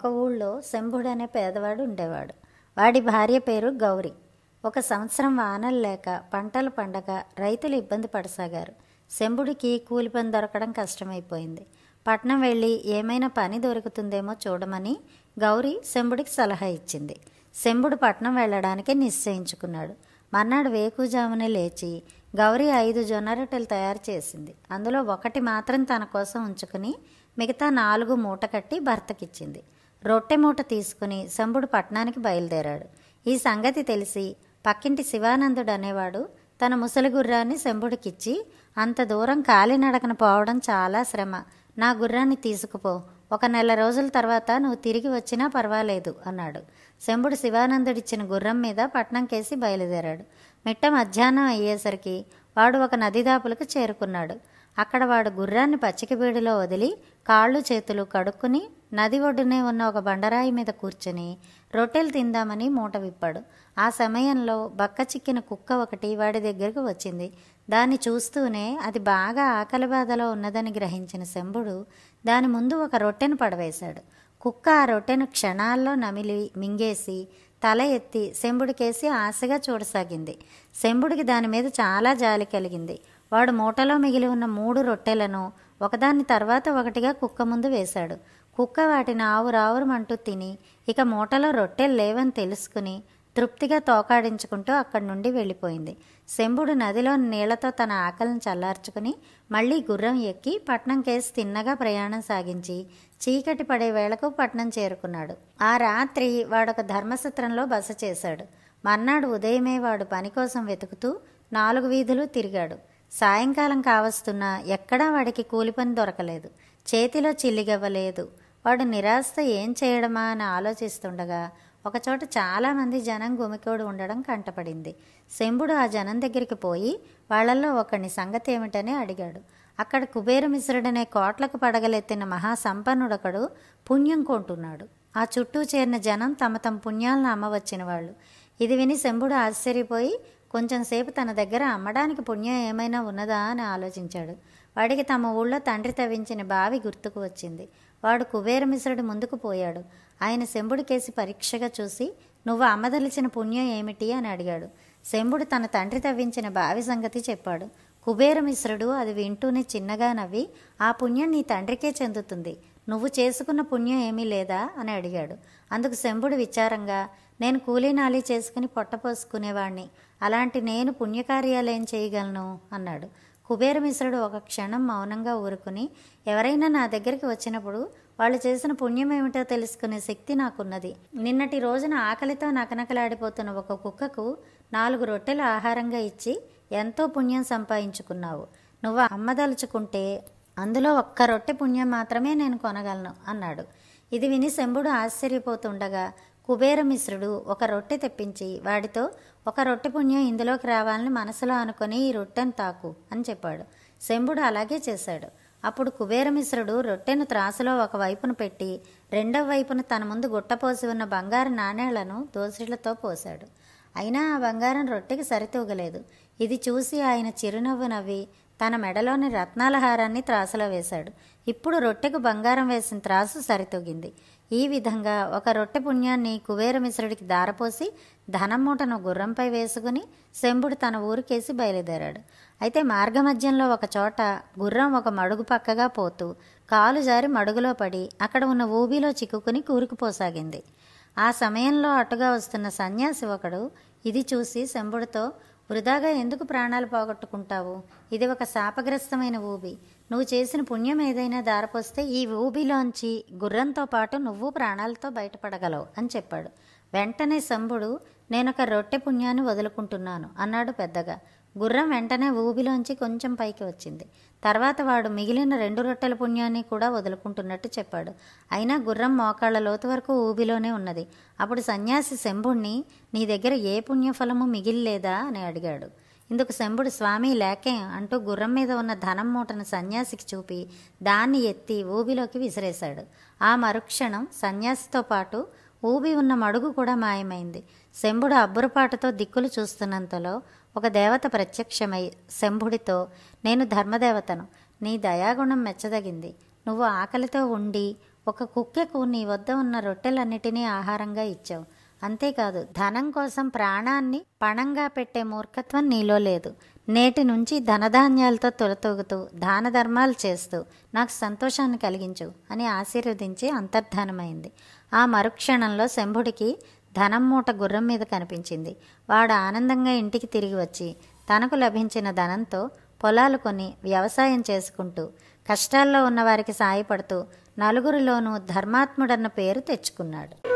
ఒక ఊళ్ళో శంభుడు అనే పేదవాడు ఉండేవాడు వాడి భార్య పేరు గౌరి ఒక సంవత్సరం వానలు లేక పంటలు పండగ రైతులు ఇబ్బంది పడసాగారు శంభుడికి కూలి పని దొరకడం కష్టమైపోయింది పట్నం వెళ్ళి ఏమైనా పని దొరుకుతుందేమో చూడమని గౌరి శంభుడికి సలహా ఇచ్చింది శంభుడు పట్నం వెళ్ళడానికి నిశ్చయించుకున్నాడు మర్నాడు వేకుజామునే లేచి గౌరీ ఐదు జొన్న రొట్టెలు తయారు చేసింది అందులో ఒకటి మాత్రం తన కోసం ఉంచుకుని మిగతా నాలుగు మూట కట్టి భర్తకిచ్చింది రొట్టె మూట తీసుకుని శంభుడు పట్నానికి బయలుదేరాడు ఈ సంగతి తెలిసి పక్కింటి శివానందుడు అనేవాడు తన ముసలి గుర్రాన్ని శంభుడికిచ్చి అంత దూరం కాలినడకన పోవడం చాలా శ్రమ నా గుర్రాన్ని తీసుకుపో ఒక నెల రోజుల తర్వాత నువ్వు తిరిగి వచ్చినా పర్వాలేదు అన్నాడు శంభుడు శివానందుడిచ్చిన గుర్రం మీద పట్నం కేసి బయలుదేరాడు మిట్ట మధ్యాహ్నం అయ్యేసరికి వాడు ఒక నదిదాపులకు చేరుకున్నాడు అక్కడ వాడు గుర్రాన్ని పచ్చికబీడిలో వదిలి కాళ్ళు చేతులు కడుక్కుని నది ఒడ్డునే ఉన్న ఒక బండరాయి మీద కూర్చుని రొట్టెలు తిందామని మూట విప్పాడు ఆ సమయంలో బక్క చిక్కిన కుక్క ఒకటి వాడి దగ్గరకు వచ్చింది దాన్ని చూస్తూనే అది బాగా ఆకలి బాధలో ఉన్నదని గ్రహించిన శంభుడు దాని ముందు ఒక రొట్టెను పడవేశాడు కుక్క ఆ రొట్టెను క్షణాల్లో నమిలి మింగేసి తల ఎత్తి శంభుడికేసి ఆశగా చూడసాగింది శంభుడికి దాని మీద చాలా జాలి కలిగింది వాడు మూటలో మిగిలి ఉన్న మూడు రొట్టెలను ఒకదాని తర్వాత ఒకటిగా కుక్క ముందు వేశాడు కుక్క వాటిని ఆవురావురమంటూ తిని ఇక మూటలో రొట్టెలు లేవని తెలుసుకుని తృప్తిగా తోకాడించుకుంటూ అక్కడి నుండి వెళ్ళిపోయింది శంభుడు నదిలో నీళ్లతో తన ఆకలిని చల్లార్చుకుని మళ్ళీ గుర్రం ఎక్కి పట్నం కేసి తిన్నగా ప్రయాణం సాగించి చీకటి పడే వేళకు పట్నం చేరుకున్నాడు ఆ రాత్రి వాడొక ధర్మసత్రంలో బస చేశాడు మర్నాడు ఉదయమే వాడు పని కోసం వెతుకుతూ నాలుగు వీధులు తిరిగాడు సాయంకాలం కావస్తున్నా ఎక్కడా వాడికి కూలి పని దొరకలేదు చేతిలో చిల్లిగవ్వలేదు వాడు నిరాశతో ఏం చేయడమా అని ఆలోచిస్తుండగా ఒకచోట చాలామంది జనం గుమికోడు ఉండడం కంటపడింది శంభుడు ఆ జనం దగ్గరికి పోయి వాళ్ళల్లో ఒకని సంగతి ఏమిటని అడిగాడు అక్కడ కుబేర మిశ్రుడనే కోట్లకు పడగలెత్తిన మహాసంపన్నుడొకడు పుణ్యం కొంటున్నాడు ఆ చుట్టూ చేరిన జనం తమ తమ పుణ్యాలను అమ్మవచ్చిన వాళ్ళు ఇది విని శంభుడు ఆశ్చర్యపోయి కొంచెం సేపు తన దగ్గర అమ్మడానికి పుణ్యం ఏమైనా ఉన్నదా అని ఆలోచించాడు వాడికి తమ ఊళ్ళో తండ్రి తవ్వించిన బావి గుర్తుకు వచ్చింది వాడు కుబేరమిశ్రుడు ముందుకు పోయాడు ఆయన శంభుడి కేసి పరీక్షగా చూసి నువ్వు అమ్మదలిచిన పుణ్యం ఏమిటి అని అడిగాడు శంభుడు తన తండ్రి తవ్వించిన బావి సంగతి చెప్పాడు కుబేరమిశ్రుడు అది వింటూనే చిన్నగా నవ్వి ఆ పుణ్యం నీ తండ్రికే చెందుతుంది నువ్వు చేసుకున్న పుణ్యం ఏమీ లేదా అని అడిగాడు అందుకు శంభుడు విచారంగా నేను కూలీనాలి చేసుకుని పొట్టపోసుకునేవాణ్ణి అలాంటి నేను పుణ్యకార్యాలేం చేయగలను అన్నాడు కుబేరమిశ్రుడు ఒక క్షణం మౌనంగా ఊరుకుని ఎవరైనా నా దగ్గరికి వచ్చినప్పుడు వాళ్ళు చేసిన పుణ్యం ఏమిటో తెలుసుకునే శక్తి నాకున్నది నిన్నటి రోజున ఆకలితో నకనకలాడిపోతున్న ఒక కుక్కకు నాలుగు రొట్టెలు ఆహారంగా ఇచ్చి ఎంతో పుణ్యం సంపాదించుకున్నావు నువ్వు అమ్మదలుచుకుంటే అందులో ఒక్క రొట్టె పుణ్యం మాత్రమే నేను కొనగలను అన్నాడు ఇది విని శంభుడు ఆశ్చర్యపోతుండగా కుబేరమిశ్రుడు ఒక రొట్టె తెప్పించి వాడితో ఒక రొట్టె పుణ్యం ఇందులోకి రావాలని మనసులో అనుకుని ఈ రొట్టెను తాకు అని చెప్పాడు శంభుడు అలాగే చేశాడు అప్పుడు కుబేరమిశ్రుడు రొట్టెను త్రాసులో ఒక వైపున పెట్టి రెండవ వైపున తన ముందు గుట్టపోసి ఉన్న బంగారు నాణేళ్లను దోసిళ్లతో పోశాడు అయినా ఆ బంగారం రొట్టెకి సరితూగలేదు ఇది చూసి ఆయన చిరునవ్వు నవ్వి తన మెడలోని రత్నాల హారాన్ని త్రాసులో వేశాడు ఇప్పుడు రొట్టెకు బంగారం వేసిన త్రాసు సరితూగింది ఈ విధంగా ఒక రొట్టె పుణ్యాన్ని కుబేరమిశ్రుడికి దారపోసి ధనం మూటను గుర్రంపై వేసుకుని శంభుడు తన ఊరికేసి బయలుదేరాడు అయితే మార్గమధ్యంలో ఒక చోట గుర్రం ఒక మడుగు పక్కగా పోతూ కాలు జారి మడుగులో పడి అక్కడ ఉన్న ఊబిలో చిక్కుకుని కూరుకుపోసాగింది ఆ సమయంలో అటుగా వస్తున్న సన్యాసి ఒకడు ఇది చూసి శంభుడితో వృధాగా ఎందుకు ప్రాణాలు పోగొట్టుకుంటావు ఇది ఒక శాపగ్రస్తమైన ఊబి నువ్వు చేసిన పుణ్యం ఏదైనా దారపోస్తే ఈ ఊబిలోంచి గుర్రంతో పాటు నువ్వు ప్రాణాలతో బయటపడగలవు అని చెప్పాడు వెంటనే శంభుడు నేనొక రొట్టె పుణ్యాన్ని వదులుకుంటున్నాను అన్నాడు పెద్దగా గుర్రం వెంటనే ఊబిలోంచి కొంచెం పైకి వచ్చింది తర్వాత వాడు మిగిలిన రెండు రొట్టెల పుణ్యాన్ని కూడా వదులుకుంటున్నట్టు చెప్పాడు అయినా గుర్రం మోకాళ్ళ లోతు వరకు ఊబిలోనే ఉన్నది అప్పుడు సన్యాసి శంభుణ్ణి నీ దగ్గర ఏ పుణ్యఫలము మిగిలిలేదా అని అడిగాడు ఇందుకు శంభుడు స్వామి లేకే అంటూ గుర్రం మీద ఉన్న ధనం మూటను సన్యాసికి చూపి దాన్ని ఎత్తి ఊబిలోకి విసిరేశాడు ఆ మరుక్షణం సన్యాసితో పాటు ఊబి ఉన్న మడుగు కూడా మాయమైంది శంభుడు అబ్బురపాటుతో దిక్కులు చూస్తున్నంతలో ఒక దేవత ప్రత్యక్షమై శంభుడితో నేను ధర్మదేవతను నీ దయాగుణం మెచ్చదగింది నువ్వు ఆకలితో ఉండి ఒక కుక్కెకు నీ వద్ద ఉన్న రొట్టెలన్నిటినీ ఆహారంగా ఇచ్చావు అంతేకాదు ధనం కోసం ప్రాణాన్ని పణంగా పెట్టే మూర్ఖత్వం నీలో లేదు నేటి నుంచి ధనధాన్యాలతో తొలతూగుతూ దాన ధర్మాలు చేస్తూ నాకు సంతోషాన్ని కలిగించు అని ఆశీర్వదించి అంతర్ధానమైంది ఆ మరుక్షణంలో శంభుడికి ధనం మూట గుర్రం మీద కనిపించింది వాడు ఆనందంగా ఇంటికి తిరిగి వచ్చి తనకు లభించిన ధనంతో పొలాలు కొని వ్యవసాయం చేసుకుంటూ కష్టాల్లో ఉన్నవారికి సాయపడుతూ నలుగురిలోనూ ధర్మాత్ముడన్న పేరు తెచ్చుకున్నాడు